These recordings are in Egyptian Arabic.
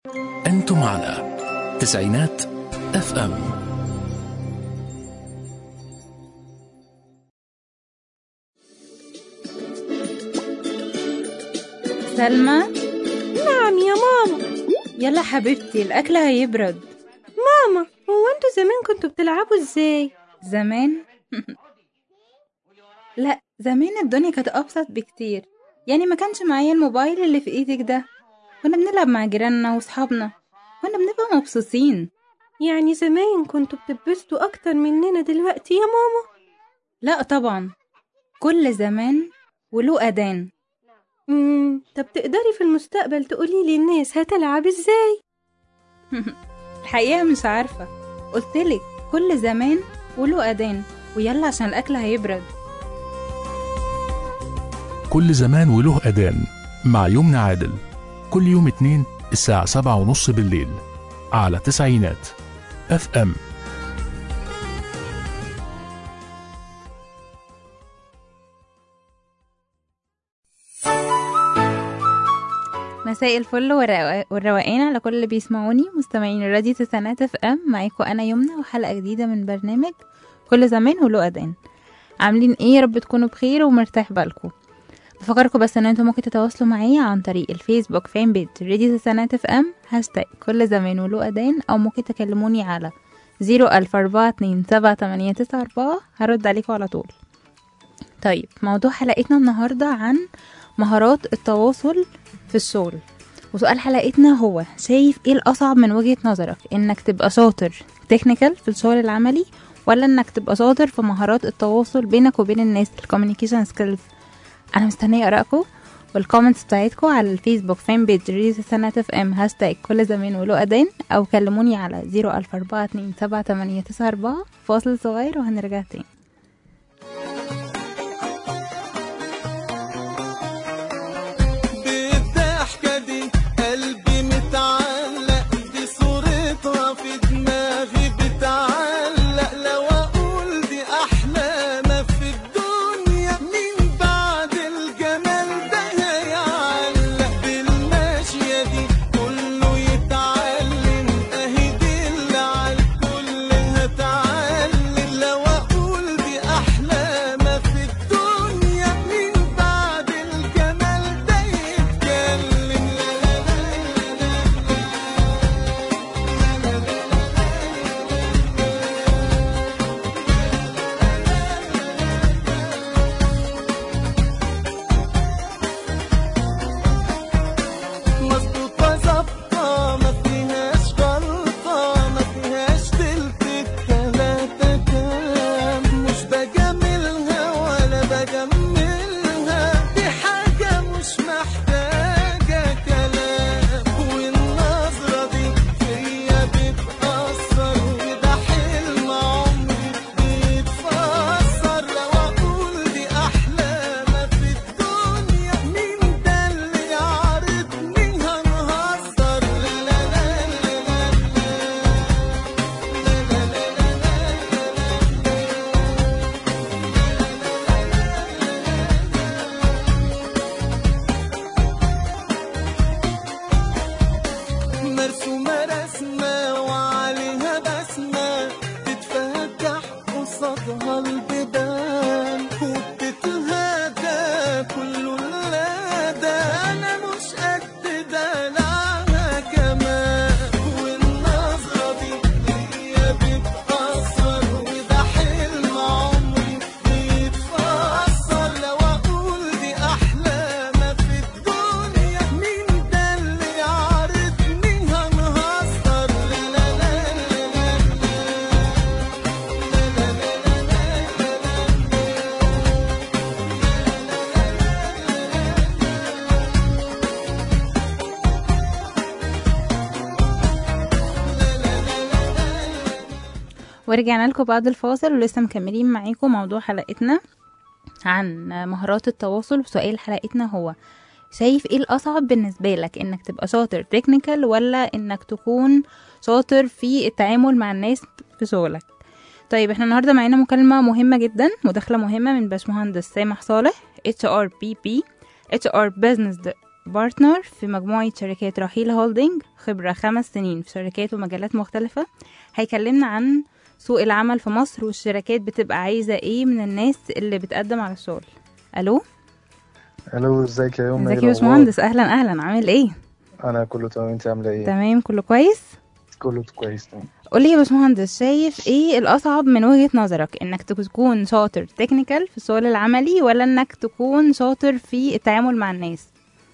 أنتم على تسعينات اف ام سلمى نعم يا ماما يلا حبيبتي الأكل هيبرد ماما هو انتوا زمان كنتوا بتلعبوا ازاي زمان لا زمان الدنيا كانت أبسط بكتير يعني ما كانش معايا الموبايل اللي في ايدك ده كنا بنلعب مع جيراننا وصحابنا كنا بنبقى مبسوطين يعني زمان كنتوا بتتبسطوا اكتر مننا دلوقتي يا ماما لا طبعا كل زمان وله أذان امم طب تقدري في المستقبل تقولي لي الناس هتلعب ازاي الحقيقة مش عارفة قلتلك كل زمان وله أذان ويلا عشان الأكل هيبرد كل زمان وله أذان مع يمنى عادل كل يوم اتنين الساعة سبعة ونص بالليل على تسعينات اف ام مساء الفل والروا- والروقان على كل اللي بيسمعوني مستمعين راديو تسعينات اف ام معاكم انا يمنى وحلقه جديده من برنامج كل زمان وله اذان عاملين ايه يا رب تكونوا بخير ومرتاح بالكم بفكركم بس ان انتم ممكن تتواصلوا معايا عن طريق الفيسبوك فان بيج راديو تسعينات اف ام هاشتاج كل زمان وله اذان او ممكن تكلموني على زيرو ألف أربعة اتنين سبعة تمانية تسعة أربعة هرد عليكم على طول طيب موضوع حلقتنا النهاردة عن مهارات التواصل في الشغل وسؤال حلقتنا هو شايف ايه الأصعب من وجهة نظرك انك تبقى شاطر تكنيكال في الشغل العملي ولا انك تبقى شاطر في مهارات التواصل بينك وبين الناس الكوميونيكيشن سكيلز انا مستنيه ارائكم والكومنتس بتاعتكم على الفيسبوك فان بيج ريز سنة اف ام هاشتاج كل زمان وله اذان او كلموني على زيرو الف اربعة اتنين سبعة تمانية تسعة اربعة فاصل صغير وهنرجع تاني بالضحكة دي قلبي متعلق دي صورتها في دماغي بتعلق لو أقول دي أحلى ما في الدنيا مين بعد الجمال ده هيعلق بالماشية دي كله يتعلم أهي دي اللي عالكل هتعلم لو أقول دي أحلى ما في الدنيا مين بعد الجمال ده يتكلم لا لا لا مظبوطة ظابطة ما فيهاش غلطة ما فيهاش تلت التلاتة كام مش بجاملها ولا بجملها دي حاجة مش محتاجة كلام والنظرة دي فيا بتأثر وده حلم عمري بيتفسر لو أقول دي أحلى ما في الدنيا مين ده اللي يعرضني هنهزر لا لا لا لا مرسومة رسمة وعليها بسمة تتفتح قصادها البيبان وبتتهدى كل الندى أنا مش قد دلعها كمان والنظرة دي هي بتأثر وده حلم عمري بيتفسر لو أقول دي أحلى ما في الدنيا مين ده اللي يعرضني هنهزر لا لا لا لا ورجعنا لكم بعد الفاصل ولسه مكملين معاكم موضوع حلقتنا عن مهارات التواصل وسؤال حلقتنا هو شايف ايه الأصعب بالنسبة لك انك تبقى شاطر تكنيكال ولا انك تكون شاطر في التعامل مع الناس في شغلك طيب احنا النهارده معانا مكالمة مهمة جدا مداخلة مهمة من باشمهندس سامح صالح اتش ار بي بي اتش ار بزنس بارتنر في مجموعة شركات رحيل هولدنج خبرة خمس سنين في شركات ومجالات مختلفة هيكلمنا عن سوق العمل في مصر والشركات بتبقى عايزة ايه من الناس اللي بتقدم على الشغل الو الو ازيك يا يوم ازيك يا باشمهندس اهلا اهلا عامل ايه انا كله تمام انت عامله ايه تمام كله كويس كله كويس تمام قولي يا باشمهندس شايف ايه الاصعب من وجهة نظرك انك تكون شاطر تكنيكال في الشغل العملي ولا انك تكون شاطر في التعامل مع الناس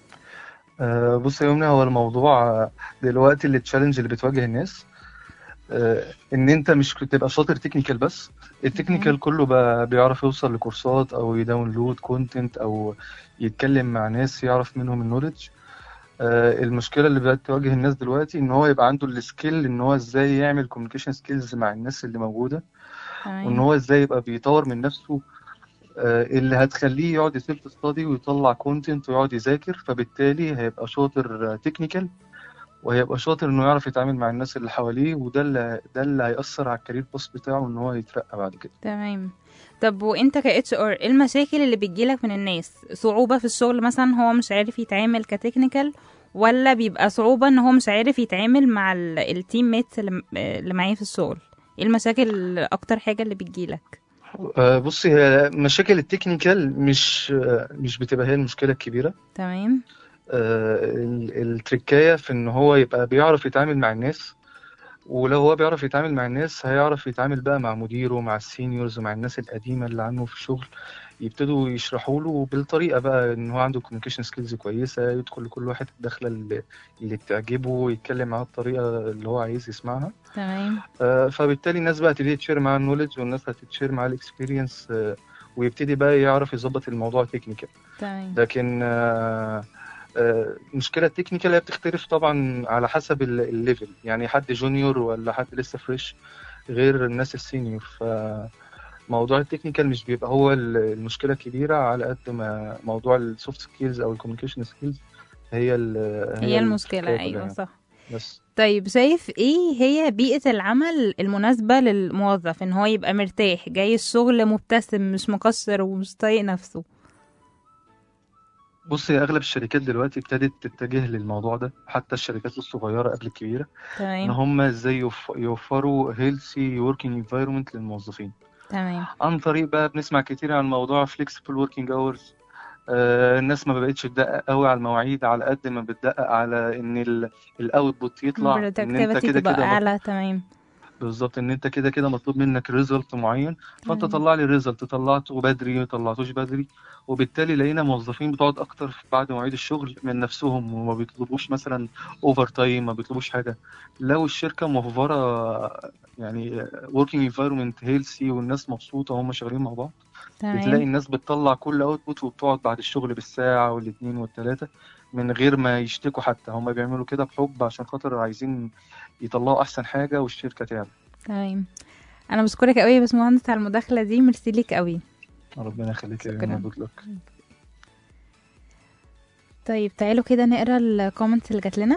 أه بص يا يومنا هو الموضوع آه، دلوقتي اللي التشالنج اللي بتواجه الناس أه ان انت مش تبقى شاطر تكنيكال بس التكنيكال كله بقى بيعرف يوصل لكورسات او يداونلود كونتنت او يتكلم مع ناس يعرف منهم النولج آه، المشكله اللي بقت تواجه الناس دلوقتي ان هو يبقى عنده السكيل ان هو ازاي يعمل كوميونيكيشن سكيلز مع الناس اللي موجوده وان تمام هو ازاي يبقى بيطور من نفسه آه، اللي هتخليه يقعد يسيلف ستادي ويطلع كونتنت ويقعد يذاكر فبالتالي هيبقى شاطر تكنيكال وهيبقى شاطر انه يعرف يتعامل مع الناس اللي حواليه وده اللي ده اللي هيأثر على الكارير باس بتاعه ان هو يترقى بعد كده تمام طب وانت ك اتش ار ايه المشاكل اللي بتجيلك من الناس صعوبة في الشغل مثلا هو مش عارف يتعامل كتكنيكال ولا بيبقى صعوبة ان هو مش عارف يتعامل مع التيم ميتس اللي اللي معاه في الشغل ايه المشاكل اكتر حاجة اللي بتجيلك آه، بصي هي مشاكل التكنيكال مش آه، مش بتبقى هي المشكلة الكبيرة تمام آه، ال- التركاية في ان هو يبقى بيعرف يتعامل مع الناس ولو هو بيعرف يتعامل مع الناس هيعرف يتعامل بقى مع مديره مع السينيورز مع الناس القديمة اللي عنه في الشغل يبتدوا يشرحوا له بالطريقة بقى ان هو عنده كوميونيكيشن سكيلز كويسة يدخل لكل واحد الدخلة اللي, اللي بتعجبه يتكلم معاه الطريقة اللي هو عايز يسمعها تمام آه، فبالتالي الناس بقى تبتدي تشير معاه النولج والناس هتتشير معاه الاكسبيرينس ويبتدي بقى يعرف يظبط الموضوع تكنيكال تمام لكن آه، آه، المشكلة التكنيكال هي بتختلف طبعا على حسب ال- الليفل يعني حد جونيور ولا حد لسه فريش غير الناس السينيور فموضوع التكنيكال مش بيبقى هو ال- المشكلة الكبيرة على قد ما موضوع السوفت سكيلز أو الكوميونيكيشن سكيلز هي ال هي المشكلة الحكاية ايوه كلها صح بس طيب شايف ايه هي بيئة العمل المناسبة للموظف ان هو يبقى مرتاح جاي الشغل مبتسم مش مكسر ومش طايق نفسه بص هي أغلب الشركات دلوقتي ابتدت تتجه للموضوع ده حتى الشركات الصغيرة قبل الكبيرة إن تمام هم إزاي يوف- يوفروا هيلثي وركينج انفايرمنت للموظفين تمام عن طريق بقى بنسمع كتير عن موضوع فليكسبل وركينج اورز الناس ما بقتش تدقق قوي على المواعيد على قد ما بتدقق على ان الاوتبوت يطلع ان انت productivity كده تبقى كده مط- اعلى تمام بالظبط ان انت كده كده مطلوب منك ريزلت معين فانت تمام. طلع لي ريزلت طلعته بدري ما طلعتوش بدري وبالتالي لقينا موظفين بتقعد اكتر بعد مواعيد الشغل من نفسهم وما بيطلبوش مثلا اوفر تايم ما بيطلبوش حاجه لو الشركه موفره يعني working environment healthy والناس مبسوطه وهم شغالين مع بعض بتلاقي تمام الناس بتطلع كل اوتبوت وبتقعد بعد الشغل بالساعة والاثنين والثلاثة من غير ما يشتكوا حتى هم بيعملوا كده بحب عشان خاطر عايزين يطلعوا أحسن حاجة والشركة تعلى تمام انا بشكرك قوي يا باشمهندس على المداخلة دي ميرسي ليك قوي ربنا يخليك يا شكراً. ريما جود لك طيب تعالوا كده نقرا الكومنتس اللي جات لنا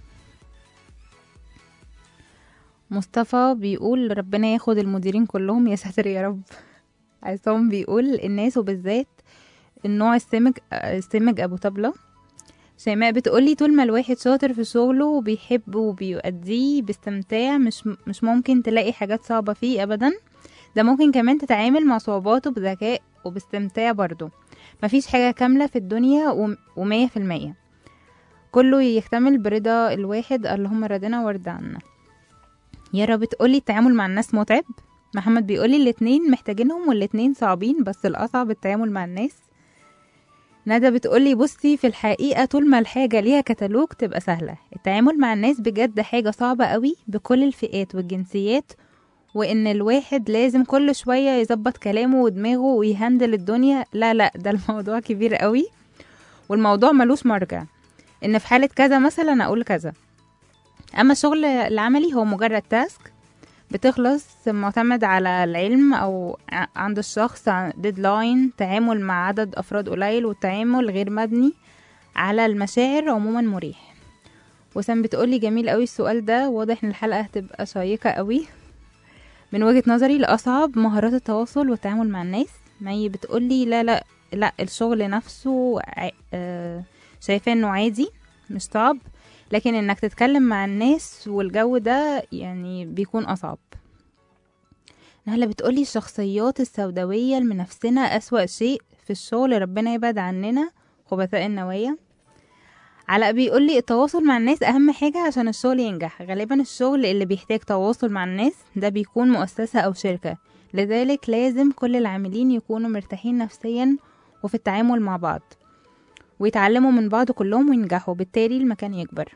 مصطفى بيقول ربنا ياخد المديرين كلهم يا ساتر يا رب عصام بيقول الناس وبالذات النوع السمج السمج ابو طبلة شيماء بتقولي طول ما الواحد شاطر في شغله وبيحبه وبيؤديه باستمتاع مش مش ممكن تلاقي حاجات صعبة فيه ابدا ده ممكن كمان تتعامل مع صعوباته بذكاء وباستمتاع برضه مفيش حاجة كاملة في الدنيا وم- ومية في المية كله يكتمل برضا الواحد اللهم ردنا وارض عنا يارا بتقولي التعامل مع الناس متعب محمد بيقولي الاتنين محتاجينهم والاتنين صعبين بس الأصعب التعامل مع الناس ندى بتقولي بصي في الحقيقة طول ما الحاجة ليها كتالوج تبقى سهلة التعامل مع الناس بجد حاجة صعبة قوي بكل الفئات والجنسيات وان الواحد لازم كل شوية يظبط كلامه ودماغه ويهندل الدنيا لا لا ده الموضوع كبير قوي والموضوع ملوش مرجع ان في حالة كذا مثلا اقول كذا اما الشغل العملي هو مجرد تاسك بتخلص معتمد على العلم او ع- عند الشخص ديدلاين تعامل مع عدد افراد قليل والتعامل غير مبني على المشاعر عموما مريح وسام بتقولي جميل قوي السؤال ده واضح ان الحلقة هتبقى شيقة قوي من وجهة نظري الأصعب مهارات التواصل والتعامل مع الناس مي بتقولي لا لا لا الشغل نفسه ع- آه، شايفاه انه عادي مش صعب لكن انك تتكلم مع الناس والجو ده يعني بيكون اصعب نهلة بتقولي الشخصيات السوداوية المنافسنة أسوأ شيء في الشغل ربنا يبعد عننا خبثاء النوايا علاء بيقولي التواصل مع الناس أهم حاجة عشان الشغل ينجح غالبا الشغل اللي بيحتاج تواصل مع الناس ده بيكون مؤسسة أو شركة لذلك لازم كل العاملين يكونوا مرتاحين نفسيا وفي التعامل مع بعض ويتعلموا من بعض كلهم وينجحوا بالتالي المكان يكبر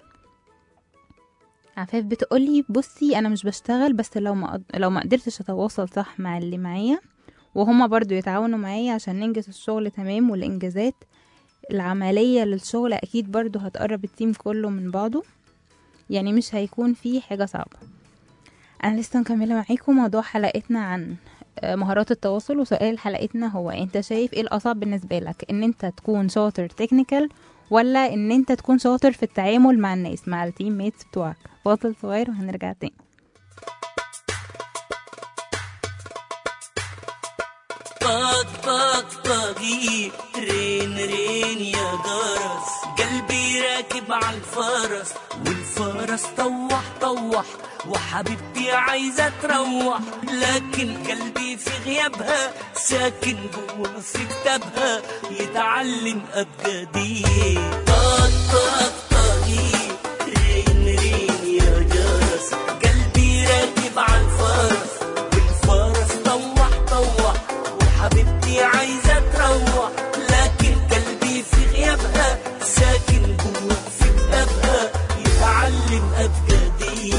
عفاف بتقولي بصي انا مش بشتغل بس لو ما قد- لو ما قدرتش اتواصل صح مع اللي معايا وهما برضو يتعاونوا معايا عشان ننجز الشغل تمام والانجازات العملية للشغل اكيد برضو هتقرب التيم كله من بعضه يعني مش هيكون في حاجة صعبة انا لسه مكملة معاكم موضوع حلقتنا عن آه، مهارات التواصل وسؤال حلقتنا هو انت شايف ايه الاصعب بالنسبة لك ان انت تكون شاطر تكنيكال ولا ان انت تكون شاطر في التعامل مع الناس مع التيم ميتس بتوعك فاصل صغير وهنرجع تاني طق طق طقي رين رين يا جرس قلبي راكب على الفرس والفرس طوح طوح وحبيبتي عايزة تروح لكن قلبي في غيابها ساكن جوا في كتابها يتعلم أبجدي طق طق طقي رين رين يا جرس قلبي راكب على الفرس والفرس طوح طوح وحبيبتي عايزة تروح لكن قلبي في غيابها ساكن جوا في كتابها يتعلم أبجدي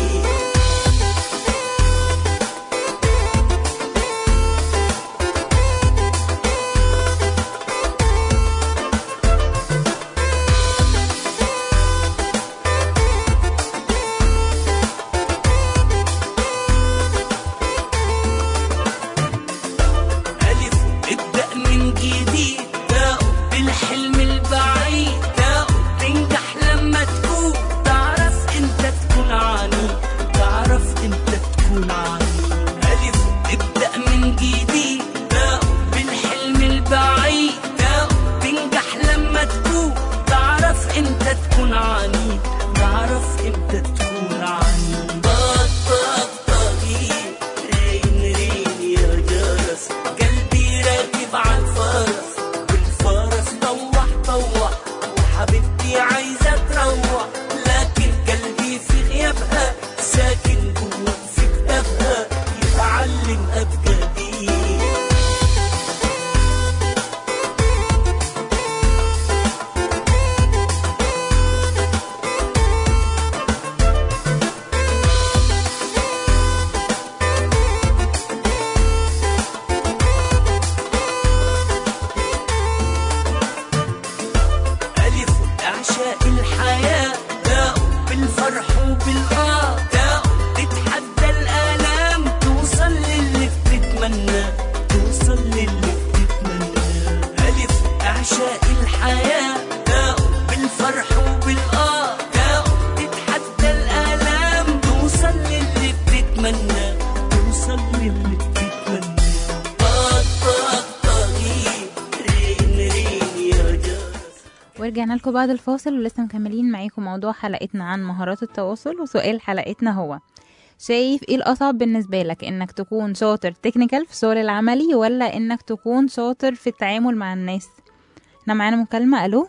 ألف ابدأ من جديد تاء بالحلم البعيد تاء تنجح لما تكون تعرف انت تكون عنيد تعرف انت تكون عنيد ألف ابدأ من جديد تاء بالحلم البعيد تاء تنجح لما تكون تعرف انت تكون عنيد تعرف انت تكون عنيد طق طق طقي رين رين يا جرس قلبي راكب على الفرس والفرس طوح طوح وحبيبتي عايزة تروح لكن قلبي في غيابها ساكن جوا في كتابها يتعلم أبجدي ألف أعشاء الحياة داء بالفرح وبالآه داء تتحدى الآلام توصل للي بتتمنى توصل للي بتتمنى ألف أعشاء الحياة داء بالفرح وبالآه داء تتحدى الآلام توصل للي بتتمنى توصل للي بتتمنى طق طق طقي رين رين يا جرس ورجعنا لكم بعد الفاصل ولسه مكملين معاكم موضوع حلقتنا عن مهارات التواصل وسؤال حلقتنا هو شايف ايه الاصعب بالنسبه لك انك تكون شاطر تكنيكال في الشغل العملي ولا انك تكون شاطر في التعامل مع الناس احنا معانا مكالمه الو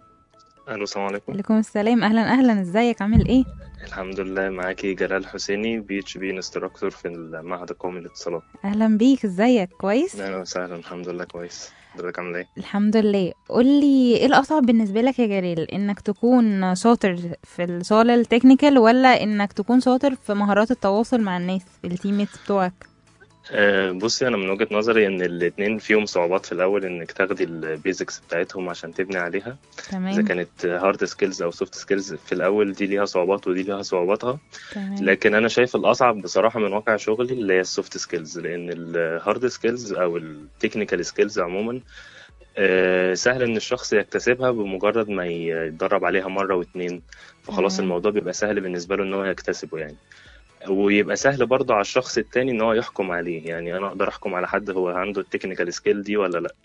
الو السلام عليكم عليكم السلام اهلا اهلا ازيك عامل ايه الحمد لله معاكي جلال حسيني بي اتش بي انستراكتور في المعهد القومي للاتصالات اهلا بيك ازيك كويس اهلا وسهلا الحمد لله كويس حضرتك عامل ايه الحمد لله قولي ايه الاصعب بالنسبه لك يا جلال انك تكون شاطر في الشغل التكنيكال ولا انك تكون شاطر في مهارات التواصل مع الناس في التيميتس بتوعك أه بصي انا من وجهة نظري ان الاتنين فيهم صعوبات في الاول انك تاخدي البيزكس بتاعتهم عشان تبني عليها اذا تمام كانت هارد سكيلز او سوفت سكيلز في الاول دي ليها صعوبات ودي ليها صعوباتها تمام لكن انا شايف الاصعب بصراحه من واقع شغلي اللي هي السوفت سكيلز لان الهارد سكيلز او التكنيكال سكيلز عموما آه، سهل ان الشخص يكتسبها بمجرد ما يتدرب عليها مره واتنين فخلاص تمام. الموضوع بيبقى سهل بالنسبه له ان هو يكتسبه يعني ويبقى سهل برضه على الشخص التاني ان هو يحكم عليه يعني انا اقدر احكم على حد هو عنده التكنيكال سكيل دي ولا لا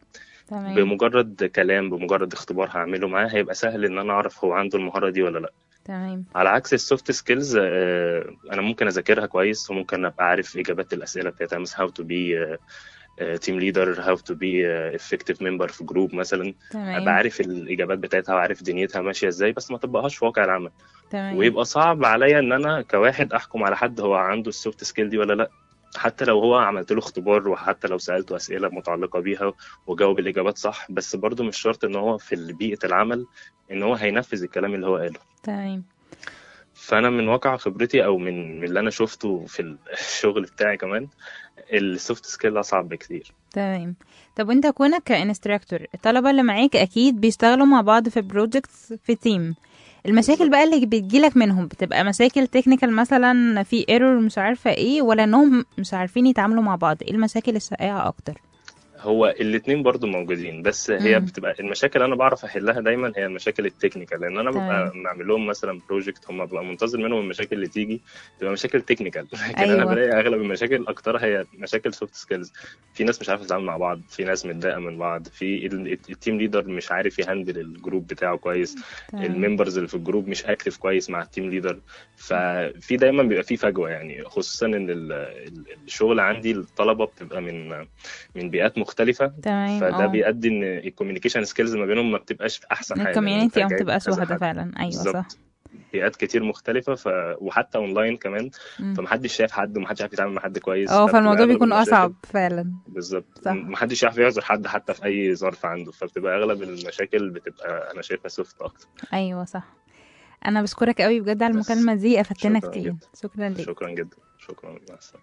تمام بمجرد كلام بمجرد اختبار هعمله معاه هيبقى سهل ان انا اعرف هو عنده المهاره دي ولا لا تمام على عكس السوفت سكيلز انا ممكن اذاكرها كويس وممكن ابقى عارف اجابات الاسئله بتاعتها مثلا هاو تو بي تيم ليدر هاو تو بي افكتيف ممبر في جروب مثلا ابقى تمام عارف الاجابات بتاعتها وعارف دنيتها ماشيه ازاي بس ما تطبقهاش في واقع العمل تمام ويبقى صعب عليا ان انا كواحد احكم على حد هو عنده السوفت سكيل دي ولا لا حتى لو هو عملت له اختبار وحتى لو سالته اسئله متعلقه بيها وجاوب الاجابات صح بس برضه مش شرط ان هو في بيئه العمل ان هو هينفذ الكلام اللي هو قاله تمام فانا من واقع خبرتي او من من اللي انا شفته في الشغل بتاعي كمان السوفت سكيل اصعب بكتير تمام طب وانت كونك كانستراكتور الطلبة اللي معاك اكيد بيشتغلوا مع بعض في بروجكتس في تيم المشاكل بقى اللي بتجيلك منهم بتبقى مشاكل تكنيكال مثلا في ايرور مش عارفة ايه ولا انهم مش عارفين يتعاملوا مع بعض ايه المشاكل الشائعة اكتر هو الاتنين برضو موجودين بس هي مم. بتبقى المشاكل انا بعرف احلها دايما هي المشاكل التكنيكال لان انا ببقى تمام. بعمل لهم مثلا بروجكت هم ببقى منتظر منهم المشاكل اللي تيجي تبقى مشاكل تكنيكال لكن انا أيوة. بلاقي اغلب المشاكل اكترها هي مشاكل سوفت سكيلز في ناس مش عارفه تتعامل مع بعض في ناس متضايقه من بعض في ال- التيم ليدر مش عارف يهندل الجروب بتاعه كويس تمام الممبرز اللي في الجروب مش اكتف كويس مع التيم ليدر ففي دايما بيبقى في فجوه يعني خصوصا ان ال- ال- الشغل عندي الطلبه بتبقى من من بيئات مختلفه تمام فده اه بيؤدي ان الكوميونيكيشن سكيلز ما بينهم ما بتبقاش احسن حاجه الكوميونتي لأن ما أنت جايب بتبقاش كذا واحدة حد. فعلا ايوه صح بالظبط بيئات كتير مختلفه ف... وحتى اونلاين كمان مم. فمحدش شايف حد ومحدش عارف يتعامل مع حد كويس اه فبتبقى فالموضوع أغلب بيكون المشاكل- اصعب فعلا بالظبط صح. محدش يعرف يعذر حد حتى في اي ظرف عنده فبتبقى اغلب المشاكل بتبقى انا شايفها سوفت اكتر ايوه صح انا بشكرك قوي بجد على بس. المكالمة دي افدتنا شكراً كتير جداً. شكرا ليك شكرا جدا شكرا مع السلامه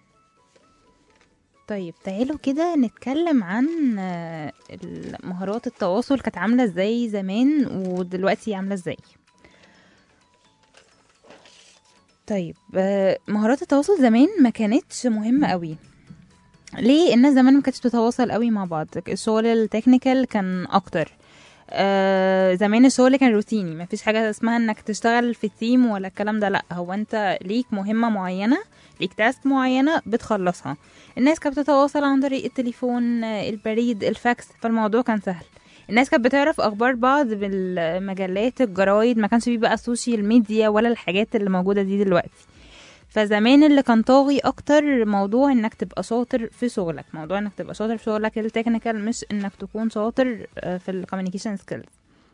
طيب تعالوا كده نتكلم عن آه، مهارات التواصل كانت عاملة ازاي زمان ودلوقتي عاملة ازاي طيب آه، مهارات التواصل زمان ما كانتش مهمة قوي ليه الناس زمان ما كانتش بتتواصل قوي مع بعض الشغل التكنيكال كان اكتر آه زمان الشغل كان روتيني ما فيش حاجة اسمها انك تشتغل في تيم ولا الكلام ده لا هو انت ليك مهمة معينة ليك تاسك معينة بتخلصها الناس كانت بتتواصل عن طريق التليفون آه، البريد الفاكس فالموضوع كان سهل الناس كانت بتعرف اخبار بعض بالمجلات الجرايد ما كانش فيه بقى السوشيال ميديا ولا الحاجات اللي موجوده دي دلوقتي فزمان اللي كان طاغي اكتر موضوع انك تبقى شاطر في شغلك موضوع انك تبقى شاطر في شغلك التكنيكال مش انك تكون شاطر آه، في الكوميونيكيشن سكيلز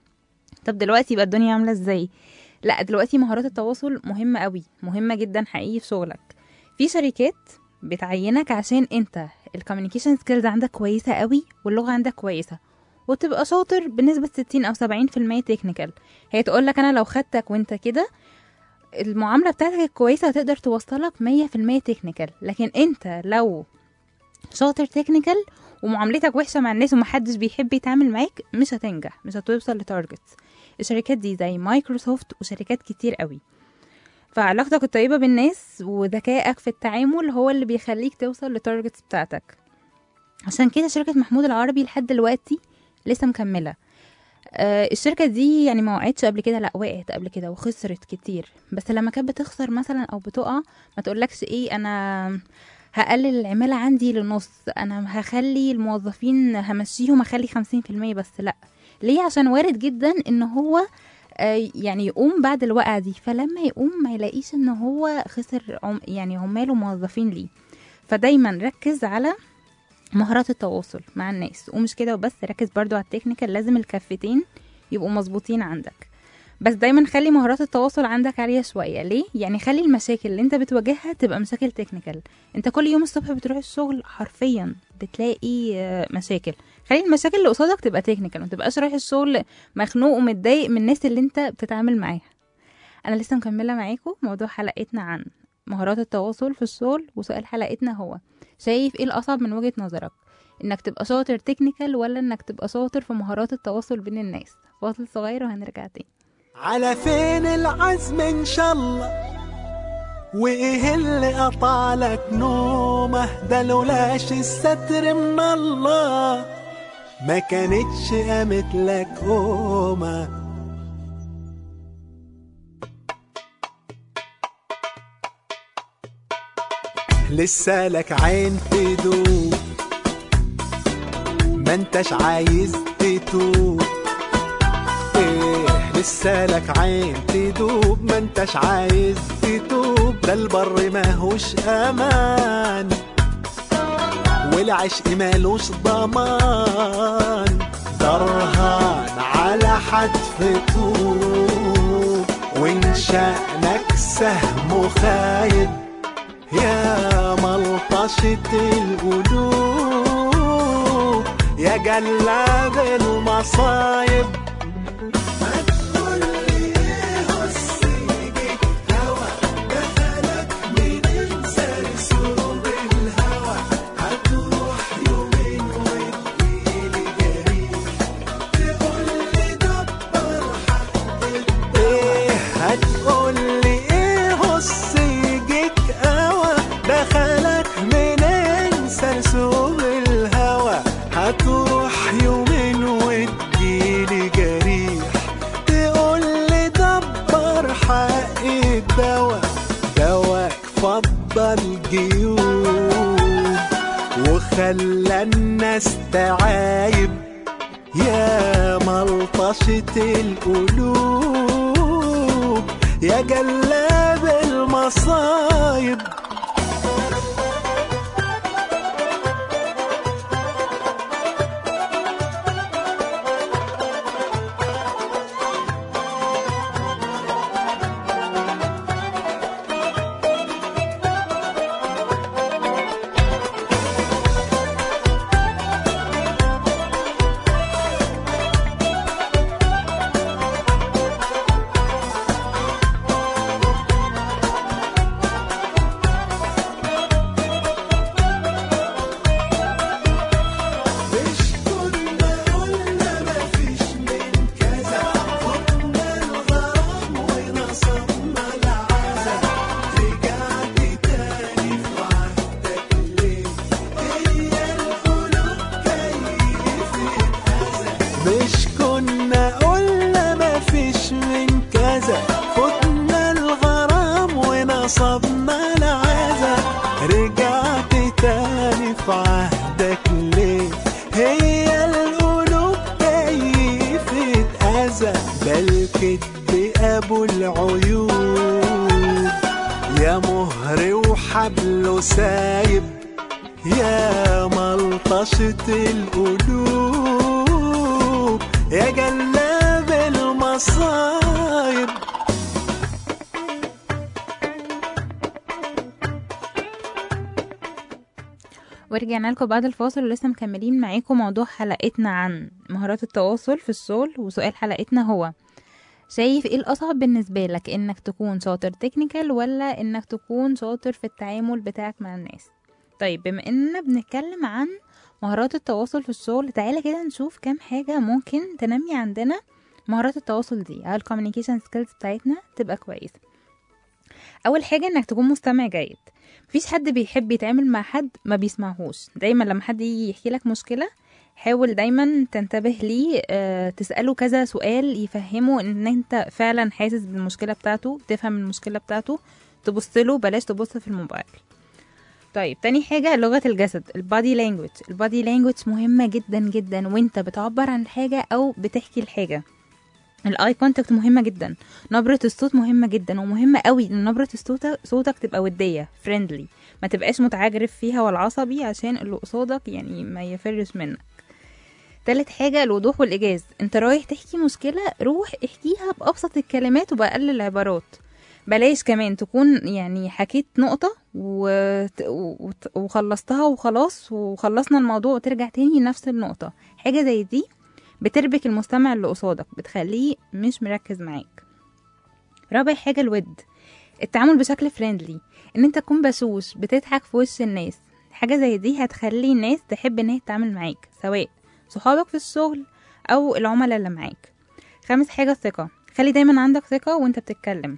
طب دلوقتي بقى الدنيا عامله ازاي لا دلوقتي مهارات التواصل مهمه قوي مهمه جدا حقيقي في شغلك في شركات بتعينك عشان انت الكوميونيكيشن سكيلز عندك كويسه قوي واللغه عندك كويسه وتبقى شاطر بنسبة 60 أو 70% تكنيكال هي تقول لك أنا لو خدتك وأنت كده المعاملة بتاعتك الكويسة هتقدر توصلك 100% تكنيكال لكن أنت لو شاطر تكنيكال ومعاملتك وحشة مع الناس ومحدش بيحب يتعامل معاك مش هتنجح مش هتوصل لتارجت الشركات دي زي مايكروسوفت وشركات كتير قوي فعلاقتك الطيبة بالناس وذكائك في التعامل هو اللي بيخليك توصل لتارجتس بتاعتك عشان كده شركة محمود العربي لحد دلوقتي لسه مكملة آه الشركة دي يعني ما وقعتش قبل كده لا وقعت قبل كده وخسرت كتير بس لما كانت بتخسر مثلا او بتقع ما تقولكش ايه انا هقلل العمالة عندي للنص انا هخلي الموظفين همشيهم اخلي خمسين في المية بس لا ليه عشان وارد جدا ان هو آه، يعني يقوم بعد الوقعة دي فلما يقوم ما يلاقيش ان هو خسر عم يعني عمال وموظفين ليه فدايما ركز على مهارات التواصل مع الناس ومش كده وبس ركز برضو على التكنيكال لازم الكفتين يبقوا مظبوطين عندك بس دايما خلي مهارات التواصل عندك عالية شوية ليه؟ يعني خلي المشاكل اللي انت بتواجهها تبقى مشاكل تكنيكال انت كل يوم الصبح بتروح الشغل حرفيا بتلاقي آه، مشاكل خلي المشاكل اللي قصادك تبقى تكنيكال ما تبقاش رايح الشغل مخنوق ومتضايق من الناس اللي انت بتتعامل معاها انا لسه مكملة معاكم موضوع حلقتنا عن مهارات التواصل في الشغل وسؤال حلقتنا هو شايف ايه الاصعب من وجهة نظرك انك تبقى شاطر تكنيكال ولا انك تبقى شاطر في مهارات التواصل بين الناس فاصل صغير وهنرجع تاني على فين العزم ان شاء الله وايه اللي قطعلك نومه ده لولاش الستر من الله ما كانتش قامت لك قومه لسه لك عين تدوب ما انتش عايز تتوب ايه لسه لك عين تدوب ما انتش عايز تتوب ده البر ماهوش امان والعشق مالوش ضمان درهان على حتف طوب وان شأنك سهم خايب يا ملطشة القلوب يا جلاب المصايب ايه هتقولي ايه هص يجيك قوى دخلك منين سرسوب الهوى هتروح يومين وتجيلي جريح تقولي دبر حق الدواء دواك فضل جيوب وخلى الناس تعايب يا ملطشة القلوب يا جلاب المصايب مش كنا قلنا مفيش من كذا فتنا الغرام ونصبنا العزا رجعت تاني في عهدك ليه هي القلوب كيفة أذى ده الكدب أبو العيوب يا مهر وحبله سايب يا ملطشة القلوب يا جلاب المصايب ورجعنا لكم بعد الفاصل ولسه مكملين معاكم موضوع حلقتنا عن مهارات التواصل في الشغل وسؤال حلقتنا هو شايف ايه الأصعب بالنسبة لك انك تكون شاطر تكنيكال ولا انك تكون شاطر في التعامل بتاعك مع الناس طيب بما اننا بنتكلم عن مهارات التواصل في الشغل تعالى كده نشوف كام حاجة ممكن تنمي عندنا مهارات التواصل دي على الكوميونيكيشن سكيلز بتاعتنا تبقى كويسة اول حاجة انك تكون مستمع جيد مفيش حد بيحب يتعامل مع حد ما بيسمعهوش دايما لما حد يجي يحكي لك مشكلة حاول دايما تنتبه ليه آه، تسأله كذا سؤال يفهمه ان انت فعلا حاسس بالمشكلة بتاعته تفهم المشكلة بتاعته تبص له بلاش تبص في الموبايل طيب تاني حاجة لغة الجسد البادي لانجوج البادي لانجوج مهمة جدا جدا وانت بتعبر عن الحاجة او بتحكي الحاجة الاي كونتاكت مهمة جدا نبرة الصوت مهمة جدا ومهمة قوي ان نبرة الصوت صوتك تبقى ودية فريندلي ما تبقاش متعجرف فيها ولا عصبي عشان اللي قصادك يعني ما يفرش منك تالت حاجة الوضوح والإيجاز انت رايح تحكي مشكلة روح احكيها بأبسط الكلمات وبأقل العبارات بلاش كمان تكون يعني حكيت نقطة وت- وت- وخلصتها وخلاص وخلصنا الموضوع وترجع تاني لنفس النقطة حاجة زي دي بتربك المستمع اللي قصادك بتخليه مش مركز معاك رابع حاجة الود التعامل بشكل فريندلي ان انت تكون بشوش بتضحك في وش الناس حاجة زي دي هتخلي الناس تحب ان هي تتعامل معاك سواء صحابك في الشغل او العملاء اللي معاك خامس حاجة الثقة خلي دايما عندك ثقة وانت بتتكلم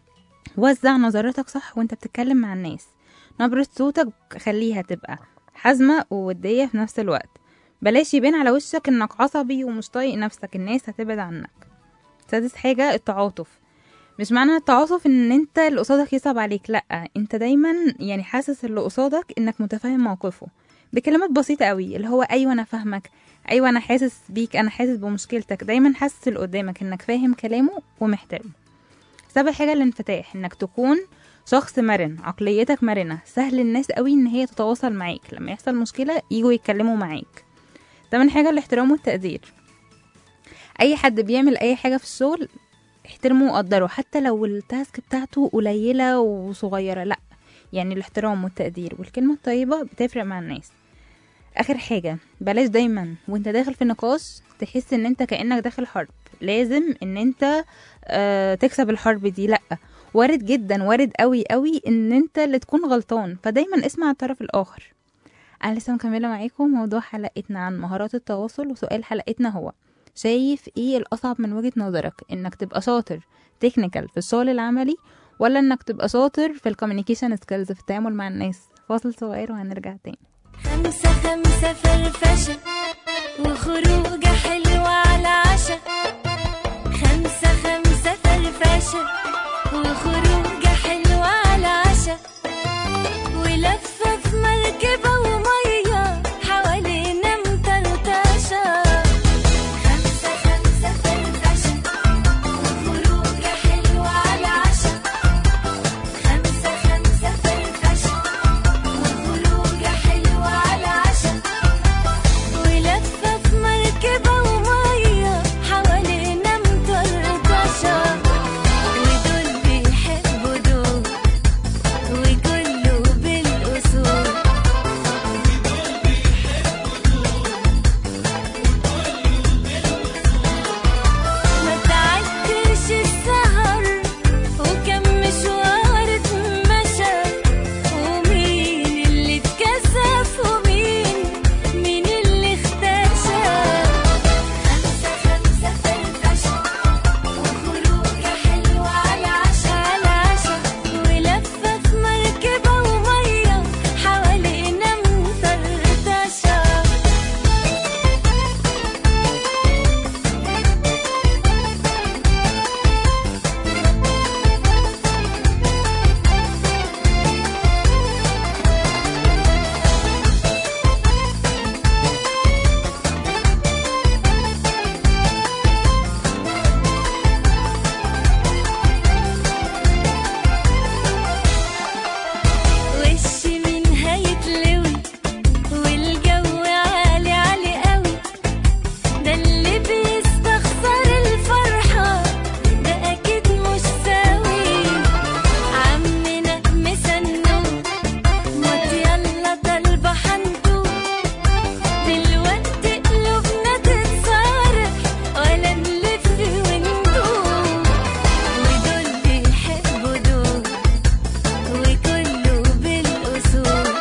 وزع نظرتك صح وانت بتتكلم مع الناس نبرة صوتك خليها تبقى حازمة وودية في نفس الوقت بلاش يبان على وشك انك عصبي ومش طايق نفسك الناس هتبعد عنك سادس حاجة التعاطف مش معنى التعاطف ان انت اللي قصادك يصعب عليك لا انت دايما يعني حاسس اللي قصادك انك متفاهم موقفه بكلمات بسيطة قوي اللي هو أيوة أنا فاهمك أيوة أنا حاسس بيك أنا حاسس بمشكلتك دايما حاسس اللي قدامك إنك فاهم كلامه ومحترمه سابع حاجة الانفتاح إنك تكون شخص مرن عقليتك مرنة سهل الناس قوي إن هي تتواصل معاك لما يحصل مشكلة يجوا يتكلموا معاك تمن حاجة الاحترام والتقدير أي حد بيعمل أي حاجة في الشغل احترمه وقدره حتى لو التاسك بتاعته قليلة وصغيرة لأ يعني الاحترام والتقدير والكلمة الطيبة بتفرق مع الناس آخر حاجة بلاش دايما وانت داخل في نقاش تحس ان انت كأنك داخل حرب لازم ان انت اه تكسب الحرب دي لأ وارد جدا وارد قوي قوي ان انت اللي تكون غلطان فدايما اسمع الطرف الاخر انا لسه مكمله معاكم موضوع حلقتنا عن مهارات التواصل وسؤال حلقتنا هو شايف ايه الاصعب من وجهة نظرك انك تبقى شاطر تكنيكال في الشغل العملي ولا انك تبقى شاطر في الكوميونيكيشن سكيلز في التعامل مع الناس فاصل صغير وهنرجع تاني خمسة خمسة فرفشة وخروجة حلوة على عشا خمسة خمسة فرفشة وخروجة حلوة على عشا ولفة في مركبة ومية حوالينا مطرطشة خمسة خمسة فرفشة وخروجة حلوة على عشا خمسة خمسة فرفشة وخروجة حلوة على عشا ولفة في مركبة ومية حوالينا مطرطشة ودول بيحبوا دول وكله بالأصول ما تعكرش السهر وكم مشوار اتمشى ومين اللي اتكسف ومين مين اللي اختشى خمسة خمسة فرفشة وخروجة حلوة على عشا على عشا ولفة في مركبة ومية حوالينا مطرطشة وش مين هيتلوي والجو عالي عالي قوي ده اللي بيستخسر الفرحة ده أكيد مش سوي عمنا مسنو موت يلا ده البحنتو دلوقتي قلوبنا تتصارع ولا نلف وندور ودول بيحبوا دول وكله بالأصول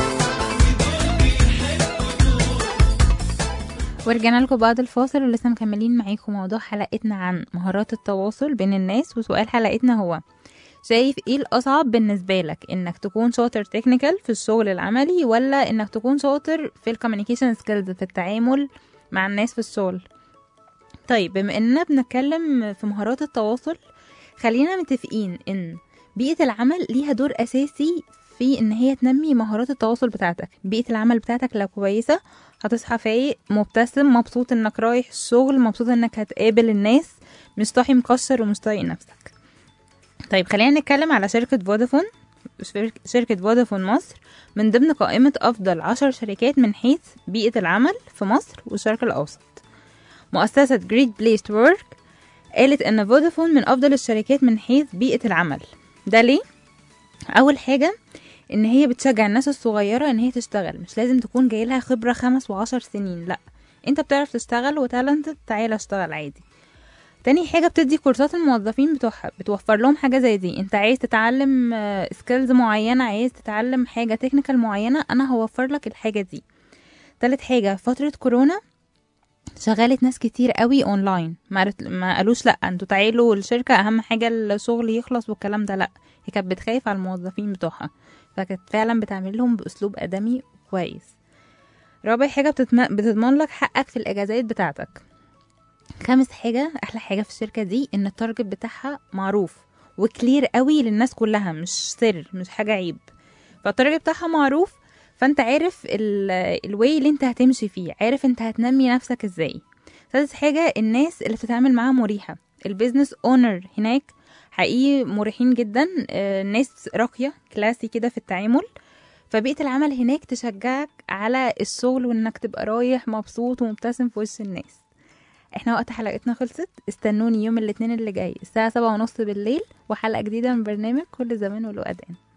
ورجعنا لكم بعد الفاصل ولسه مكملين معاكم موضوع حلقتنا عن مهارات التواصل بين الناس وسؤال حلقتنا هو شايف ايه الأصعب بالنسبة لك انك تكون شاطر تكنيكال في الشغل العملي ولا انك تكون شاطر في الكوميونيكيشن سكيلز في التعامل مع الناس في الشغل طيب بما اننا بنتكلم في مهارات التواصل خلينا متفقين ان بيئة العمل ليها دور أساسي في ان هي تنمي مهارات التواصل بتاعتك بيئة العمل بتاعتك لو كويسة هتصحى فايق مبتسم مبسوط انك رايح الشغل مبسوط انك هتقابل الناس مش صاحي مكشر ومش طايق نفسك طيب خلينا نتكلم على شركة فودافون شرك- شركة فودافون مصر من ضمن قائمة أفضل عشر شركات من حيث بيئة العمل في مصر والشرق الأوسط مؤسسة جريت بليس تو ورك قالت إن فودافون من أفضل الشركات من حيث بيئة العمل ده ليه؟ أول حاجة إن هي بتشجع الناس الصغيرة إن هي تشتغل مش لازم تكون جايلها خبرة خمس وعشر سنين لأ انت بتعرف تشتغل وتالنتد تعالى اشتغل عادي تاني حاجة بتدي كورسات الموظفين بتوعها بتوفر لهم حاجة زي دي انت عايز تتعلم سكيلز معينة عايز تتعلم حاجة تكنيكال معينة انا هوفر لك الحاجة دي تالت حاجة فترة كورونا شغلت ناس كتير قوي اونلاين ما, قالت- ما قالوش لا انتوا تعالوا الشركة اهم حاجة الشغل يخلص والكلام ده لا هي كانت بتخاف على الموظفين بتوعها فكانت فعلا بتعمل لهم باسلوب ادمي كويس رابع حاجة بتتم... بتضمن لك حقك في الاجازات بتاعتك خامس حاجة احلى حاجة في الشركة دي ان التارجت بتاعها معروف وكلير قوي للناس كلها مش سر مش حاجة عيب فالتارجت بتاعها معروف فانت عارف الواي اللي انت هتمشي فيه عارف انت هتنمي نفسك ازاي سادس حاجة الناس اللي بتتعامل معاها مريحة البيزنس اونر هناك حقيقي مريحين جدا آه، ناس راقية كلاسي كده في التعامل فبيئة العمل هناك تشجعك على الشغل وانك تبقى رايح مبسوط ومبتسم في وش الناس احنا وقت حلقتنا خلصت استنوني يوم الاثنين اللي جاي الساعة سبعة ونص بالليل وحلقة جديدة من برنامج كل زمان وله أذان